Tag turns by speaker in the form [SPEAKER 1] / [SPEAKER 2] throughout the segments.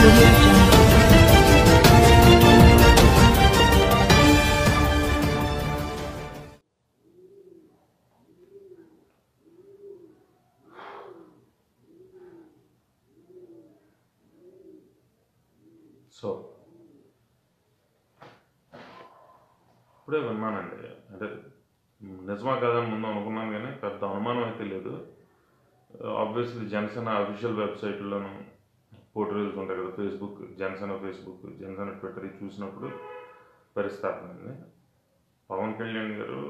[SPEAKER 1] audio jungle.
[SPEAKER 2] So ఇప్పుడే విన్నానండి అంటే మ్, నిజమా కాదని ముందు అనుకున్నాను కానీ పెద్ద అనుమానం అయితే లేదు ఆబ్వియస్లీ జనసేన అఫీషియల్ వెబ్సైట్లోను పోర్టల్స్ ఉంటాయి కదా Facebook Janasena Facebook Janasena Twitter ఇవి చూసినప్పుడు పరిస్థితి అర్థమైంది పవన్ కళ్యాణ్ గారు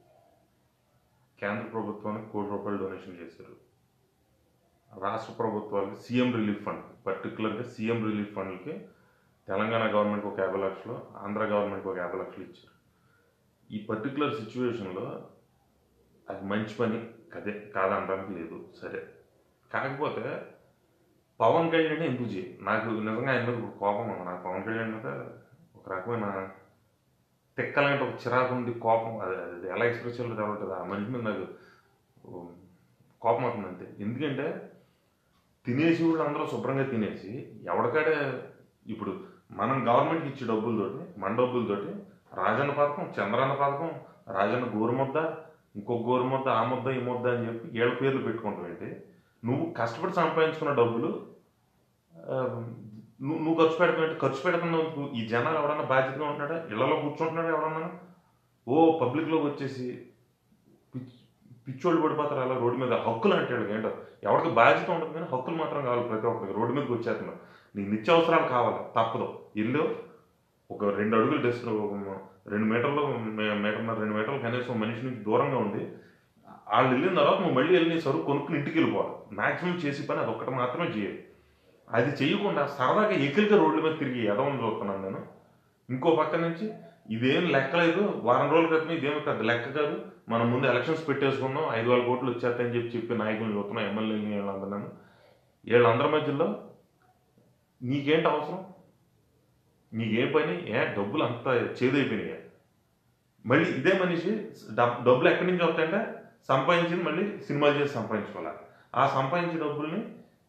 [SPEAKER 2] కేంద్ర ప్రభుత్వానికి కోటి రూపాయలు డొనేషన్ చేశారు రాష్ట్ర ప్రభుత్వాలకి సీఎం రిలీఫ్ ఫండ్ పర్టికులర్గా సీఎం రిలీఫ్ ఫండ్కి తెలంగాణ గవర్నమెంట్కి ఒక యాభై లక్షలు ఆంధ్ర గవర్నమెంట్కి ఒక యాభై లక్షలు ఇచ్చారు ఈ పర్టికులర్ సిచ్యువేషన్లో అది మంచి పని కదే కాదనడానికి లేదు సరే కాకపోతే పవన్ కళ్యాణ్ ఎందుకు చేయి నాకు నిజంగా ఆయన మీద ఒక కోపం ఉంది నాకు పవన్ కళ్యాణ్ మీద ఒక రకమైన తిక్కలాంటి ఒక చిరాకు ఉండి కోపం అది అది ఎలా ఎక్స్ప్రెస్ చేయాలో తెలవట్లేదు ఆ మనిషి మీద నాకు ఉమ్, కోపం అవుతుంది అంతే ఎందుకంటే తినేసి వాళ్ళు అందరూ శుభ్రంగా తినేసి ఎవరికాడే ఇప్పుడు మనం గవర్నమెంట్కి ఇచ్చే డబ్బులతోటి మన డబ్బులతోటి రాజన్న పథకం చంద్రన్న పథకం రాజన్న గోరుముద్ద ఇంకొక గోరుముద్ద ఆ ముద్ద ఈ ముద్ద అని చెప్పి ఏళ్ళ పేర్లు పెట్టుకుంటాం ఏంటి నువ్వు కష్టపడి సంపాదించుకున్న డబ్బులు ఆ, నువ్వు నువ్వు ఖర్చు పెడతావు ఏంటి ఖర్చు పెడుతున్నావు ఈ జనాలు ఎవడన్నా బాధ్యతగా ఉంటున్నాడా ఇళ్లలో కూర్చుంటున్నాడా ఎవడన్నా ఓ పబ్లిక్లోకి వచ్చేసి పిచ్ పిచ్చోళ్ళు పడిపోతారు అలా రోడ్డు మీద హక్కులు అంటే వీళ్ళకి ఏంటో ఎవరికి బాధ్యత ఉంటుంది కానీ హక్కులు మాత్రం కావాలి ప్రతి ఒక్కరికి రోడ్డు మీదకి వచ్చేస్తున్నారు నీకు నిత్యావసరాలు కావాలి తప్పదు ఇల్లు ఒక రెండు అడుగులు డెస్ రెండు మీటర్లు మే- మీటర్న్నర రెండు మీటర్లు కనీసం మనిషి నుంచి దూరంగా ఉండి వాళ్ళు వెళ్ళిన తర్వాత నువ్వు మళ్ళీ వెళ్ళి నీ సరుకు కొనుక్కుని ఇంటికి వెళ్ళిపోవాలి మాక్సిమం చేసి పని అది ఒక్కటి మాత్రమే చేయాలి అది చేయకుండా సరదాగా ఎకిలిగా రోడ్ల మీద తిరిగి ఎదవని చూస్తున్నాను నేను ఇంకో పక్క నుంచి ఇదేం లెక్కలేదు వారం రోజుల క్రితం ఇదేం పెద్ద లెక్క కాదు మనం ముందు ఎలక్షన్స్ పెట్టేసుకుందాం ఐదు వేల కోట్లు వచ్చేస్తాయని చెప్పి చెప్పి నాయకులు చూస్తున్నాం ఎమ్మెల్యేని వీళ్ళందరూ వీళ్ళందరి మధ్యలో నీకేంటి అవసరం నీకేం పని ఏ డబ్బులు అంత చేదైపోయినాయి మళ్ళీ ఇదే మనిషి డబ్- డబ్బులు ఎక్కడి నుంచి వస్తాయంటే సంపాదించింది మళ్ళీ సినిమాలు చేసి సంపాదించుకోవాలి ఆ సంపాదించిన డబ్బుల్ని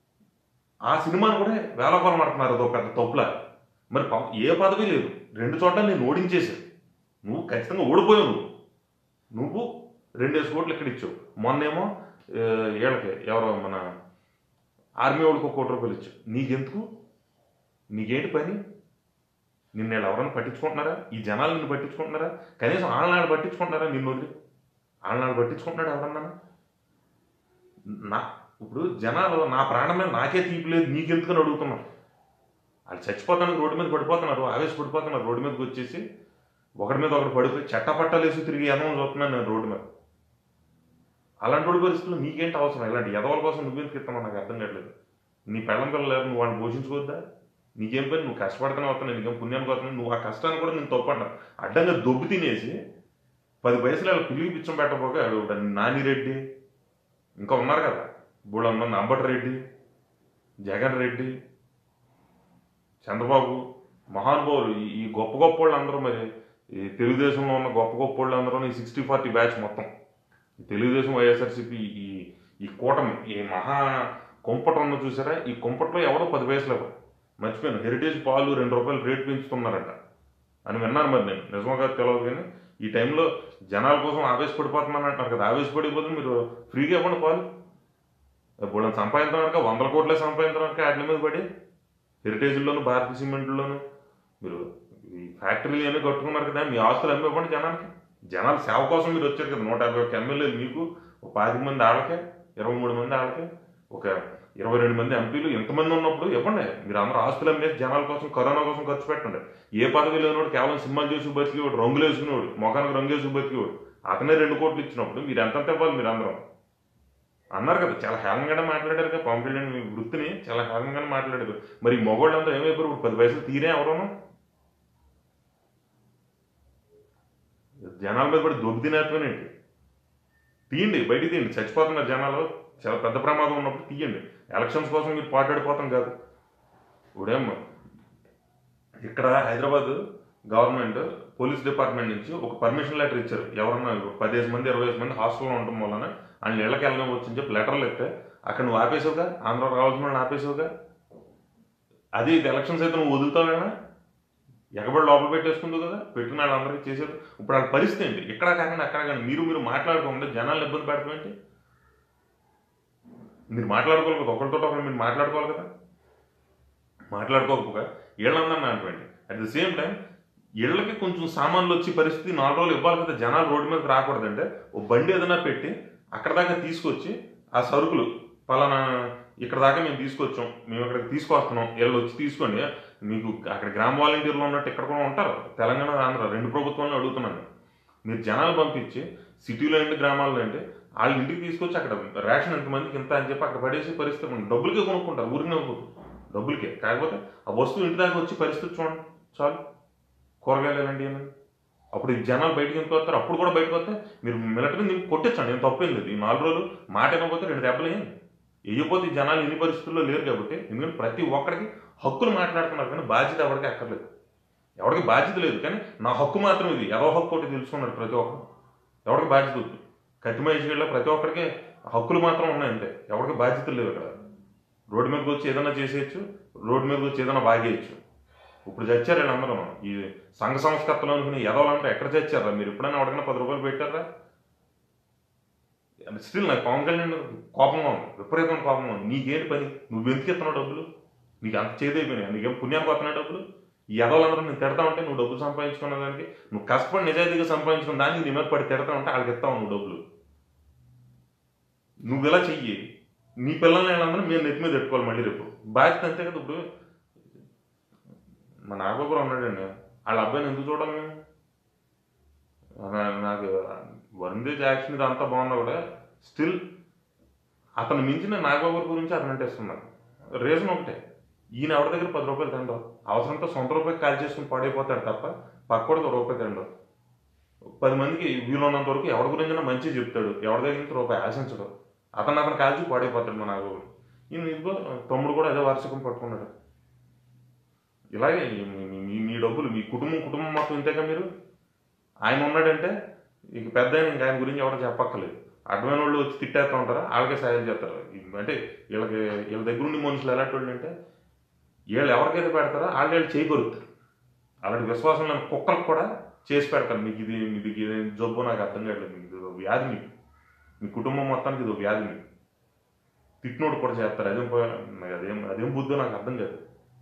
[SPEAKER 2] ఆ సినిమాను కూడా వేలకోలం ఆడుతున్నారు అదో పెద్ద తప్పులా మరి పవ- ఏ పదవి లేదు రెండు చోట్ల నేను ఓడించేశాను నువ్వు ఖచ్చితంగా ఓడిపోయావు నువ్వు నువ్వు రెండేసి కోట్లు ఇక్కడ ఇచ్చావు మొన్నేమో ఆ, వీళ్ళకి ఎవరో మన ఆర్మీ వాళ్ళకి ఒక కోటి రూపాయలు ఇచ్చావు నీకెందుకు నీకేంటి పని నిన్ను వీళ్ళు ఎవరైనా పట్టించుకుంటున్నారా ఈ జనాలు నిన్ను పట్టించుకుంటున్నారా కనీసం ఆళ్ళనాడు పట్టించుకుంటున్నారా నిన్ను వదిలి ఆళ్ళనాడు పట్టించుకుంటున్నాడు ఎవరన్నా నా ఇప్పుడు జనాలు నా ప్రాణం మీద నాకే తీపి లేదు నీకెందుకని అడుగుతున్నారు వాళ్ళు చచ్చిపోతానికి రోడ్డు మీద పడిపోతున్నారు ఆవేశ పడిపోతున్నారు రోడ్డు మీదకి వచ్చేసి ఒకరి మీద ఒకరు పడిపోయి చట్టపట్టాలు వేసి తిరిగి ఎదవం చూస్తున్నాను నేను రోడ్డు మీద అలాంటి వాడి పరిస్థితుల్లో నీకేంటి అవసరం ఇలాంటి ఎదవల కోసం నువ్వెందుకు ఇస్తామో నాకు అర్థం కావట్లేదు నీ పెళ్ళం పిల్లలు లేరు నువ్వు వాళ్ళని పోషించుకోవద్దా నీకేం పని నువ్వు కష్టపడుతూనే వస్తున్నావు నీకేం పుణ్యానికి వస్తున్నావు నువ్వు ఆ కష్టాన్ని కూడా నేను తప్పన్నా అడ్డంగా దొబ్బు తినేసి పది పైసలు అలా పిల్లికి పిచ్చం పెట్టబోక నానిరెడ్డి ఇంకా ఉన్నారు కదా బూడ మంది అంబటి రెడ్డి జగన్ రెడ్డి చంద్రబాబు మహానుభావులు ఈ- ఈ గొప్ప గొప్ప వాళ్ళు అందరూ మరి ఈ తెలుగుదేశంలో ఉన్న గొప్ప గొప్ప వాళ్ళు అందరూ ఈ సిక్స్టీ ఫార్టీ బ్యాచ్ మొత్తం ఈ తెలుగుదేశం వైఎస్ఆర్సీపీ ఈ ఈ కూటమి ఈ మహా కుంపట ఉన్న చూసారా ఈ కుంపట్లో ఎవడో పది పైసలు ఇవ్వరు మర్చిపోయాను హెరిటేజ్ పాలు రెండు రూపాయలు రేట్ పెంచుతున్నారంట అని విన్నాను మరి నేను నిజమో కాదు తెలియదు కానీ ఈ టైంలో జనాల కోసం ఆవేశపడిపోతున్నాను అంటున్నారు కదా ఆవేశపడిపోతే మీరు ఫ్రీగా ఇవ్వండి పాలు ఇప్పుడు సంపాదించడానికి వందల కోట్లే సంపాదించడానికి వాటి మీద పడి హెరిటేజ్లోను భారతీయ సిమెంట్లోను మీరు ఈ ఫ్యాక్టరీలు అన్నీ కట్టుకున్నారు కదా మీ ఆస్తులు అమ్మి ఇవ్వండి జనానికి జనాల సేవ కోసం మీరు వచ్చారు కదా నూట యాభై ఒక్క ఎమ్మెల్యేలు మీకు ఒక పాతిక మంది ఆళ్ళకే ఇరవై మూడు మంది ఆళ్ళకే ఒక ఇరవై రెండు మంది ఎంపీలు ఎంతమంది ఉన్నప్పుడు ఇవ్వండి మీరు అందరూ ఆస్తులు అమ్మేసి జనాల కోసం కరోనా కోసం ఖర్చు పెట్టండి ఏ పదవి లేనివాడు కేవలం సినిమాలు చేసి బతికేవాడు రంగులు వేసుకునేవాడు మొఖానికి రంగు వేసి బతికేవాడు అతనే రెండు కోట్లు ఇచ్చినప్పుడు మీరు ఎంత ఇవ్వాలి మీరు అందరం అన్నారు కదా చాలా హేళనగానే మాట్లాడారు కదా పవన్ కళ్యాణ్ మీ వృత్తిని చాలా హేళనగానే మాట్లాడారు మరి ఈ మగవాళ్ళందరూ ఏమైపోయారు ఇప్పుడు పది పైసలు తీరే ఎవరన్నా జనాల మీద పడి దొబ్బి తినేటమేంటి తీయండి బయటికి తీయండి చచ్చిపోతున్నారు జనాలు చాలా పెద్ద ప్రమాదం ఉన్నప్పుడు తీయండి ఎలక్షన్స్ కోసం మీరు పాటాడిపోతాం కాదు ఇప్పుడేమో ఇక్కడ హైదరాబాద్ గవర్నమెంట్ పోలీస్ డిపార్ట్మెంట్ నుంచి ఒక పర్మిషన్ లెటర్ ఇచ్చారు ఎవరన్నా పదిహేను మంది ఇరవై మంది హాస్టల్లో ఉండటం వలన వాళ్ళు ఇళ్ళకి వెళ్ళడం వచ్చని చెప్పి లెటర్లు ఇస్తే అక్కడ నువ్వు ఆపేసావుగా ఆంధ్ర రావాల్సిన వాళ్ళని ఆపేసావుగా అదే ఇది ఎలక్షన్స్ అయితే నువ్వు వదులుతావేనా ఎగబడి లోపల పెట్టేసుకుంది కదా పెట్టిన వాళ్ళందరికీ చేసేది ఇప్పుడు వాళ్ళ పరిస్థితి ఏంటి ఇక్కడ కాకుండా అక్కడ కానీ మీరు మీరు మాట్లాడుకోకుండా జనాలు ఇబ్బంది పెడతాం ఏంటి మీరు మాట్లాడుకోవాలి కదా ఒకరితో ఒకరు మీరు మాట్లాడుకోవాలి కదా మాట్లాడుకోకపోగా వీళ్ళందరినీ అనుకోండి అట్ ద సేమ్ టైం ఇళ్ళకి కొంచెం సామాన్లు వచ్చే పరిస్థితి నాలుగు రోజులు ఇవ్వాలి కదా జనాలు రోడ్డు మీద రాకూడదంటే ఓ బండి ఏదైనా పెట్టి అక్కడ దాకా తీసుకొచ్చి ఆ సరుకులు పలానా ఇక్కడ దాకా మేము తీసుకొచ్చాం మేము ఇక్కడికి తీసుకొస్తున్నాం వీళ్ళు వచ్చి తీసుకోండి మీకు అక్కడ గ్రామ వాలంటీర్లు ఉన్నట్టు ఇక్కడ కూడా ఉంటారు తెలంగాణ ఆంధ్ర రెండు ప్రభుత్వాలను అడుగుతున్నాను మీరు జనాలు పంపించి సిటీలో ఏంటి గ్రామాల్లో ఏంటి వాళ్ళ ఇంటికి తీసుకొచ్చి అక్కడ రేషన్ ఎంతమందికి ఇంత అని చెప్పి అక్కడ పడేసే పరిస్థితి ఉంది డబ్బులకే కొనుక్కుంటారు ఊరికి నవ్వుకుంటారు డబ్బులకే కాకపోతే ఆ వస్తువు ఇంటి దాకా వచ్చి పరిస్థితి చూడండి చాలు కూరగాయలు ఎలాంటి అప్పుడు ఈ జనాలు బయటకు ఎందుకు వస్తారు అప్పుడు కూడా బయటకు వస్తే మీరు మిలిటరీ నీకు కొట్టేచ్చండి ఏం తప్పేం లేదు ఈ నాలుగు రోజులు మాట ఇవ్వకపోతే రెండు దెబ్బలు ఏం వెయ్యపోతే ఈ జనాలు ఇన్ని పరిస్థితుల్లో లేరు కాబట్టి ఎందుకంటే ప్రతి ఒక్కడికి హక్కులు మాట్లాడుతున్నారు కానీ బాధ్యత ఎవరికి అక్కర్లేదు ఎవరికి బాధ్యత లేదు కానీ నా హక్కు మాత్రం ఇది ఎవరో హక్కు ఒకటి తెలుసుకున్నారు ప్రతి ఒక్కరు ఎవరికి బాధ్యత వద్దు కత్తి మనిషిలో ప్రతి ఒక్కరికి హక్కులు మాత్రం ఉన్నాయి అంతే ఎవరికి బాధ్యతలు లేవు ఇక్కడ రోడ్డు మీదకి వచ్చి ఏదైనా చేసేయచ్చు రోడ్డు మీదకి వచ్చి ఏదైనా బాగేయచ్చు ఇప్పుడు చచ్చారు వీళ్ళందరూ ఈ సంఘ సంస్కర్తలు అనుకుని ఎదవాలంటే ఎక్కడ చచ్చారా మీరు ఎప్పుడైనా ఎవరికైనా పది రూపాయలు పెట్టారా స్టిల్ నాకు పవన్ కళ్యాణ్ కోపంగా ఉంది విపరీతమైన కోపంగా ఉంది నీకేంటి పని నువ్వు ఎందుకు ఇస్తున్నావు డబ్బులు నీకు అంత చేదైపోయినాయి నీకేం పుణ్యానికి వస్తున్నాయి డబ్బులు ఈ ఎదవాళ్ళందరూ నేను తిడతా ఉంటే నువ్వు డబ్బులు సంపాదించుకున్న దానికి నువ్వు కష్టపడి నిజాయితీగా సంపాదించుకున్న దానికి నీ మీద పడి తిడతా ఉంటే వాళ్ళకి ఇస్తావు నువ్వు డబ్బులు నువ్వు ఇలా చెయ్యి నీ పిల్లల్ని వీళ్ళందరూ మేము నెత్తి మీద పెట్టుకోవాలి మళ్ళీ రేపు బాధ్యత అంతే కదా ఇప్పుడు మా నాగబాబు ఉన్నాడండి వాళ్ళ అబ్బాయిని ఎందుకు చూడాలి మేము నా- నాకు వరుణ్ తేజ్ యాక్షన్ ఇది అంతా బాగున్నా కూడా స్టిల్ అతను మించిన నాగబాబు గురించి అతను అంటేస్తున్నారు రీజన్ ఒకటే ఈయన ఎవరి దగ్గర పది రూపాయలు తిండవు అవసరంతో సొంత రూపాయి కాల్ చేసుకుని పాడైపోతాడు తప్ప పక్కోడికి ఒక రూపాయి తిండవు పది మందికి వీలున్నంత వరకు ఎవరి గురించి మంచి చెప్తాడు ఎవరి దగ్గర నుంచి రూపాయి ఆశించడు అతను అతను కాల్చి పాడైపోతాడు మా నాగబాబు ఈయన ఇదిగో తమ్ముడు కూడా అదే వార్షికం పట్టుకున్నాడు ఇలాగే మీ- మీ- మీ మీ డబ్బులు మీ కుటుంబం కుటుంబం మొత్తం ఇంతేగా మీరు ఆయన ఉన్నాడంటే ఇక పెద్ద ఆయన ఇంకా ఆయన గురించి ఎవరు చెప్పక్కర్లేదు అడ్వైన వాళ్ళు వచ్చి తిట్టేస్తూ ఉంటారా వాళ్ళకే సాయం చేస్తారు ఈ- అంటే వీళ్ళకి వీళ్ళ దగ్గర ఉండి మనుషులు ఎలాంటి వాళ్ళు అంటే వీళ్ళు ఎవరికైతే పెడతారో వాళ్ళు వీళ్ళు చేయగలుగుతారు అలాంటి విశ్వాసం లేని కుక్కలకు కూడా చేసి పెడతారు మీకు ఇది మీకు ఇది జబ్బు నాకు అర్థం కావట్లేదు మీకు ఇది ఒక వ్యాధి మీకు మీ కుటుంబం మొత్తానికి ఇది ఒక వ్యాధి మీకు తిట్టినోడు కూడా చేస్తారు అదేం పో- నాకు అదేం అదేం బుద్ధో నాకు అర్థం కాదు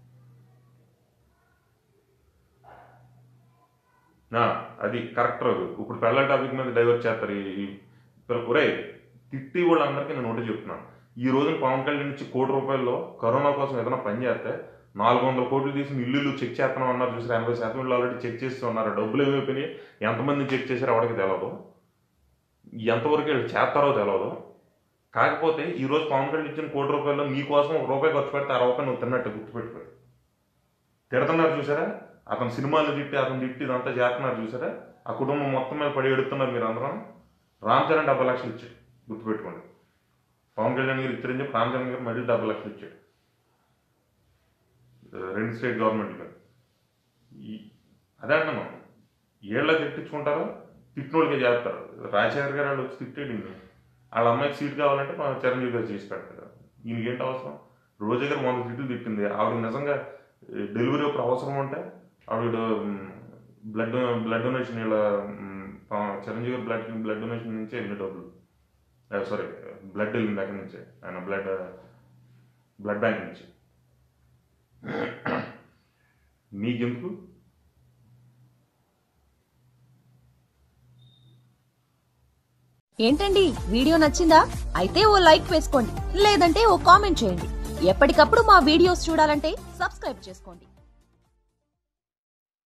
[SPEAKER 2] ఆ, అది కరెక్ట్ రాదు ఇప్పుడు పెళ్ళ టాపిక్ మీద డైవర్ట్ చేస్తారు ఈ- ఈ ఒరే తిట్టి వాళ్ళందరికీ నేను ఒకటి చెప్తున్నాను ఈ రోజున పవన్ కళ్యాణ్ నుంచి కోటి రూపాయల్లో కరోనా కోసం ఏదైనా పని చేస్తే నాలుగు వందల కోట్లు తీసి ఇల్లు చెక్ చేస్తున్నాం అన్నారు చూసారు ఎనభై శాతం ఇల్లు ఆల్రెడీ చెక్ చేస్తూ ఉన్నారు డబ్బులు ఏమైపోయినాయి ఎంతమంది చెక్ చేశారో ఎవరికి తెలియదు ఎంతవరకు వీళ్ళు చేస్తారో తెలియదు కాకపోతే ఈ రోజు పవన్ కళ్యాణ్ ఇచ్చిన కోటి రూపాయల్లో నీ కోసం ఒక రూపాయి ఖర్చు పెడితే ఆ రూపాయి నువ్వు తిన్నట్టు గుర్తుపెట్టుకో తిడుతున్నారు చూసారా అతను సినిమాలు తిట్టి అతను తిట్టి ఇదంతా చేస్తున్నారు చూసారా ఆ కుటుంబం మొత్తం మీద పడి ఎడుతున్నారు మీరు అందరం రామ్ చరణ్ డెబ్బై లక్షలు ఇచ్చాడు గుర్తుపెట్టుకోండి పవన్ కళ్యాణ్ గారు ఇచ్చారని చెప్పి రామ్ చరణ్ గారు మళ్ళీ డెబ్బై లక్షలు ఇచ్చాడు రెండు స్టేట్ గవర్నమెంట్ మీద ఈ అదే అంటున్నాం ఏళ్ళ తిట్టించుకుంటారో తిట్టినోళ్ళకే చేస్తారు రాజశేఖర్ గారు వాళ్ళు వచ్చి తిట్టేది ఈయన్ని. వాళ్ళ అమ్మాయికి సీట్ కావాలంటే మా చిరంజీవి గారు చేసి పెడతారు ఈయనకేంటి అవసరం రోజా గారు వంద సీట్లు తిట్టింది ఆవిడ నిజంగా డెలివరీ అప్పుడు అవసరం ఉంటే ఆవిడ బ్లడ్ బ్లడ్ డొనేషన్ ఇలా మ్, పా- చిరంజీవి గారు బ్లడ్ బ్లడ్ డొనేషన్ నుంచే వెళ్ళిన డబ్బులు సారీ బ్లడ్ వెళ్ళింది అక్కడి నుంచే ఆయన బ్లడ్ బ్లడ్ బ్యాంక్ నుంచి మీకెందుకు
[SPEAKER 1] ఏంటండి వీడియో నచ్చిందా అయితే ఓ లైక్ వేసుకోండి లేదంటే ఓ కామెంట్ చేయండి ఎప్పటికప్పుడు మా వీడియోస్ చూడాలంటే సబ్స్క్రైబ్ చేసుకోండి